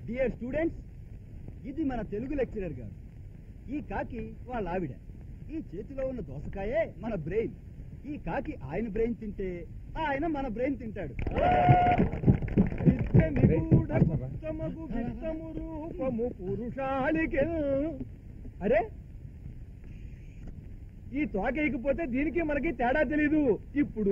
Dear students ఇది మన Telugu lecturer గారు ఈ కాకి వాళ్ళ ఆవిడ ఈ చేతిలో ఉన్న దోసకాయే మన బ్రెయిన్ ఈ కాకి ఆయన బ్రెయిన్ తింటే ఆయన మన బ్రెయిన్ తింటాడు ఉత్తమగు విత్తము రూపము పురుషాలికి అరే ఈ తోక ఎగిపోతే దీనికి మనకి తేడా తెలీదు ఇప్పుడు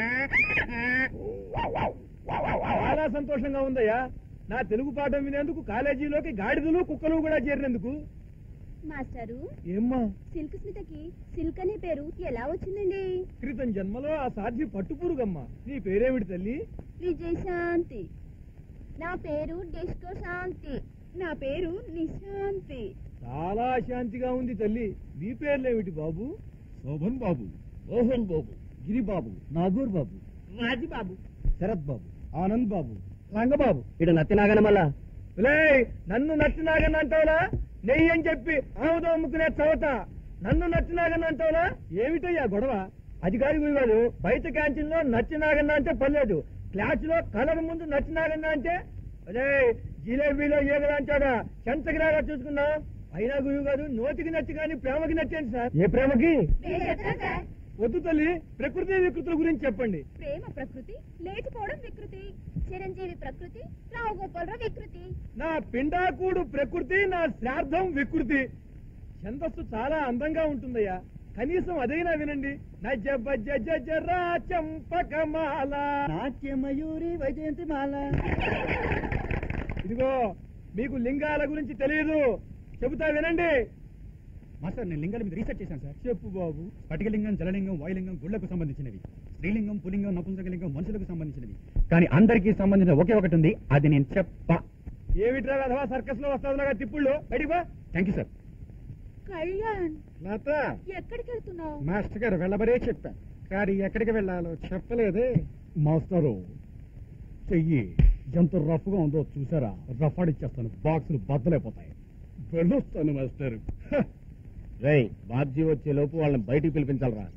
చాలా సంతోషంగా ఉందయ్యా నా తెలుగు పాఠం వినేందుకు కాలేజీలోకి గాడిదలు కుక్కలు కూడా చేరినందుకు మాస్టారు ఏమ్మా సిల్క్ స్మితకి సిల్క్ అనే పేరు ఎలా వచ్చిందండి క్రితం జన్మలో ఆ సాధ్వి పట్టుపురుగమ్మా నీ పేరేమిటి తల్లి విజయశాంతి నా పేరు డిస్కో శాంతి నా పేరు నిశాంతి చాలా శాంతిగా ఉంది తల్లి మీ పేర్లేమిటి బాబు శోభన్ బాబు మోహన్ బాబు గిరిబాబు నాగూర్ బాబు రాజీబాబు శరత్ బాబు ఆనంద్ బాబు రంగబాబు ఇటు నత్తినాగన మళ్ళా ఒలేయ్, నన్ను నచ్చినాగని అంటావులా నెయ్యి అని చెప్పి ఆముదం అమ్ముకునే చవత నన్ను నచ్చినాగని అంటావులా ఏమిటయ్యా గొడవ అది కాదు గురుగారు బయట క్యాంటీన్ లో నచ్చినాగన్న అంటే పర్లేదు క్లాస్ లో కలర్ ముందు నచ్చినాగన్న అంటే అదే జిలేబీలో ఏగలంటాడా చెంతగిరాగా చూసుకున్నాం అయినా గురువు గారు నోటికి నచ్చి కానీ ప్రేమకి నచ్చండి సార్ ఏ ప్రేమకి వద్దు తల్లి ప్రకృతి వికృతుల గురించి చెప్పండి ప్రేమ ప్రకృతి లేచిపోవడం వికృతి చిరంజీవి ప్రకృతి రావు గోపాలరావు వికృతి నా పిండాకుడు ప్రకృతి నా శ్రాద్ధం వికృతి ఛందస్సు చాలా అందంగా ఉంటుందయ్యా కనీసం అదైనా వినండి నజ బజ జజ రా చంపకమాల నాట్య మయూరి వైజయంతి మాల ఇదిగో మీకు లింగాల గురించి తెలియదు చెబుతా వినండి మాస్టర్ నేను లింగాల మీద రీసెర్చ్ చేశాను సార్ చెప్పు బాబు స్ఫటికలింగం జలలింగం వాయులింగం గుళ్లకు సంబంధించినవి స్త్రీలింగం పులింగం నపుంసకలింగం మనుషులకు సంబంధించినవి కానీ అందరికీ సంబంధించిన ఒకే ఒకటి ఉంది అది నేను చెప్ప ఏమిట్రా అథవా సర్కస్ లో వస్తాదులాగా తిప్పుళ్ళు బయటికి బా thank you sir Kalyan Latha ఎక్కడికి వెళ్తున్నావు మాస్టర్ గారు వెళ్ళబడే చెప్పాను కానీ ఎక్కడికి వెళ్ళాలో చెప్పలేదే మాస్టరు చెయ్యి ఎంత రఫ్ గా ఉందో చూసారా రఫ్ ఆడిచ్చేస్తాను బాక్సులు బద్దలైపోతాయి వెళ్ళొస్తాను మాస్టర్ రై బాబ్జీ వచ్చే లోపు వాళ్ళని బయటికి పిలిపించాలరా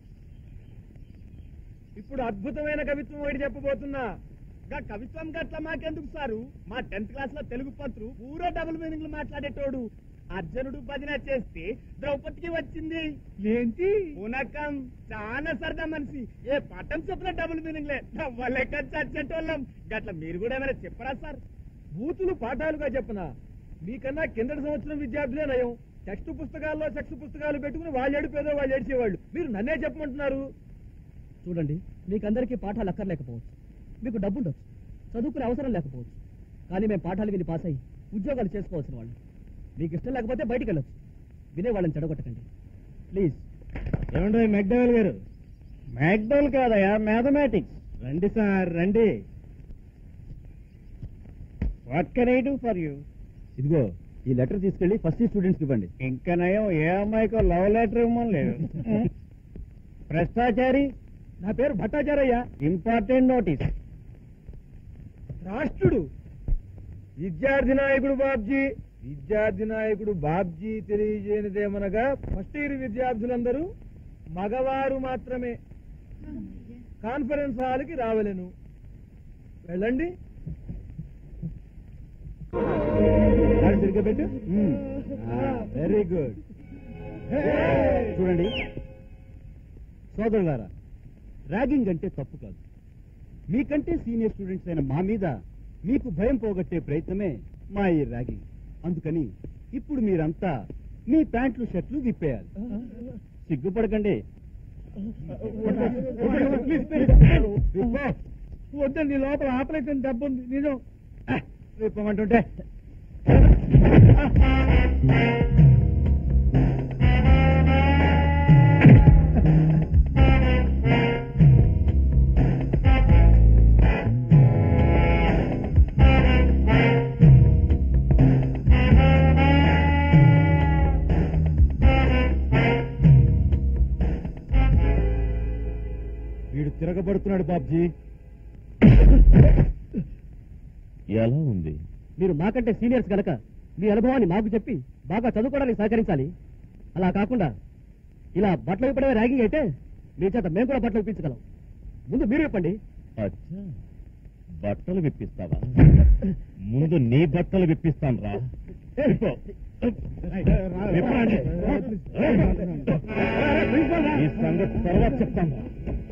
ఇప్పుడు అద్భుతమైన కవిత్వం ఒకటి చెప్పబోతున్నా గా కవిత్వం గట్ల మాకెందుకు సారు మా టెన్త్ క్లాస్ లో తెలుగు పంతులు పూరా డబుల్ మీనింగ్లు మాట్లాడేటోడు అర్జునుడు భజన చేస్తే ద్రౌపదికి వచ్చింది ఏంటి ఉనకం చాలా సరదా మనిషి ఏ పట్టం చెప్పిన డబుల్ మీనింగ్లే నవ్వలేక చచ్చేటోళ్ళం గట్ల మీరు కూడా ఏమైనా చెప్పరా సార్ బూతులు పాఠాలుగా చెప్పనా మీకన్నా కిందటి సంవత్సరం విద్యార్థులే నయం టెక్స్ట్ పుస్తకాల్లో సెక్స్ పుస్తకాలు పెట్టుకుని వాళ్ళు ఏడిపోయేదో వాళ్ళు ఏడిచేవాళ్ళు మీరు నన్నే చెప్పమంటున్నారు చూడండి మీకు అందరికీ పాఠాలు అక్కర్లేకపోవచ్చు మీకు డబ్బు ఉండొచ్చు చదువుకునే అవసరం లేకపోవచ్చు కానీ మేము పాఠాలు విని పాస్ అయ్యి ఉద్యోగాలు చేసుకోవాల్సిన వాళ్ళు మీకు ఇష్టం లేకపోతే బయటికి వెళ్ళొచ్చు వినే వాళ్ళని చెడగొట్టకండి ప్లీజ్ ఏమంటే మెక్డవెల్ గారు మెక్డవెల్ కాదయా మ్యాథమెటిక్స్ రండి సార్ రండి what can I do for you ఇదిగో ఈ లెటర్ తీసుకెళ్లి ఫస్ట్ స్టూడెంట్స్ ఇవ్వండి ఇంకా నయం ఏ అమ్మాయికో లవ్ లెటర్ ఇవ్వమని లేదు భ్రష్టాచారి నా పేరు భట్టాచారయ్య ఇంపార్టెంట్ నోటీస్ రాష్ట్రుడు విద్యార్థి నాయకుడు బాబ్జీ విద్యార్థి నాయకుడు బాబ్జీ తెలియజేయనిదేమనగా ఫస్ట్ ఇయర్ విద్యార్థులందరూ మగవారు మాత్రమే కాన్ఫరెన్స్ హాల్కి రావలేను వెళ్ళండి సరిగ్గా పెట్టు వెరీ గుడ్ చూడండి సోదరులారా ర్యాగింగ్ అంటే తప్పు కాదు మీకంటే సీనియర్ స్టూడెంట్స్ అయిన మా మీద మీకు భయం పోగొట్టే ప్రయత్నమే మా ఈ ర్యాగింగ్ అందుకని ఇప్పుడు మీరంతా మీ ప్యాంట్లు షర్ట్లు విప్పేయాలి సిగ్గుపడకండి వద్దండి లోపల ఆపరేషన్ డబ్బు ఉంది నిజం విప్పమంటుంటే వీడు తిరగబడుతున్నాడు బాబ్జీ ఎలా ఉంది మీరు మాకంటే సీనియర్స్ గనక మీ అనుభవాన్ని మాకు చెప్పి బాగా చదువుకోవడానికి సహకరించాలి అలా కాకుండా ఇలా బట్టలు విప్పడమే ర్యాగింగ్ అయితే మీ చేత మేము కూడా బట్టలు ఇప్పించగలం ముందు మీరు చెప్పండి అచ్చా బట్టలు విప్పిస్తావా ముందు నీ బట్టలు విప్పిస్తాను రా విప్పో. విప్పండి. ఈ సంగతి తర్వాత చెప్తాను రా.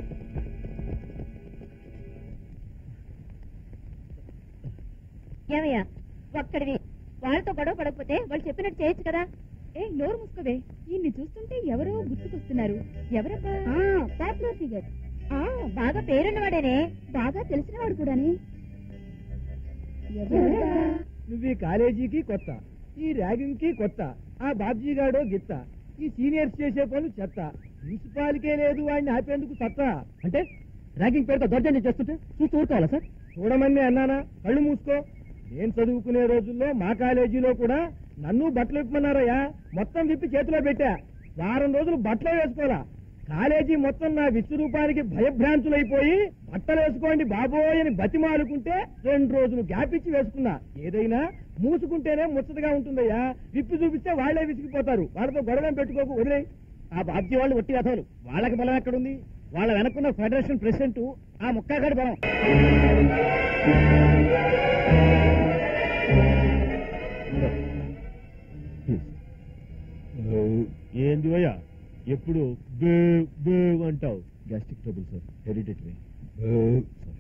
ఏమయ్యా ఒక్కడివి వాళ్ళతో గొడవ పడకపోతే వాళ్ళు చెప్పినట్టు చేయొచ్చు కదా ఏ నోరు మూసుకోవే ఈయన్ని చూస్తుంటే ఎవరో గుర్తుకొస్తున్నారు ఎవరబ్బా పాపులర్ ఫిగర్ బాగా పేరున్నవాడేనే బాగా తెలిసినవాడు కూడాని ఎవరబ్బా? నువ్వు ఈ కాలేజీకి కొత్త ఈ ర్యాగింగ్ కి కొత్త ఆ బాబ్జీ గాడో గిత్త ఈ సీనియర్స్ చేసే పనులు చెత్త ప్రిన్సిపాల్కే లేదు వాడిని ఆపేందుకు సత్తా అంటే ర్యాగింగ్ పేరుతో దౌర్జన్యం చేస్తుంటే చూస్తూ ఊరుకోవాలా సార్ చూడమని అన్నానా కళ్ళు మూసుకో నేను చదువుకునే రోజుల్లో మా కాలేజీలో కూడా నన్ను బట్టలు విప్పమన్నారయ్యా మొత్తం విప్పి చేతిలో పెట్టా వారం రోజులు బట్టలు వేసుకోరా కాలేజీ మొత్తం నా విశ్వరూపానికి భయభ్రాంతులైపోయి బట్టలు వేసుకోండి బాబోయ్ అని బతిమాలుకుంటే రెండు రోజులు గ్యాప్ ఇచ్చి వేసుకున్నా ఏదైనా మూసుకుంటేనే ముచ్చటగా ఉంటుందయ్యా విప్పి చూపిస్తే వాళ్లే విసిగిపోతారు వాళ్ళతో గొడవ పెట్టుకోకు వదిలే ఆ బాబ్జీ వాళ్ళు ఒట్టి అథోలు వాళ్ళకి బలం ఎక్కడుంది వాళ్ళ వెనకున్న ఫెడరేషన్ ప్రెసిడెంట్ ఆ ముక్కాగడి బలం ఏంది భయ్యా ఎప్పుడు బే బే అంటావు గ్యాస్ట్రిక్ ట్రబుల్ సార్ హెరిడిటరీ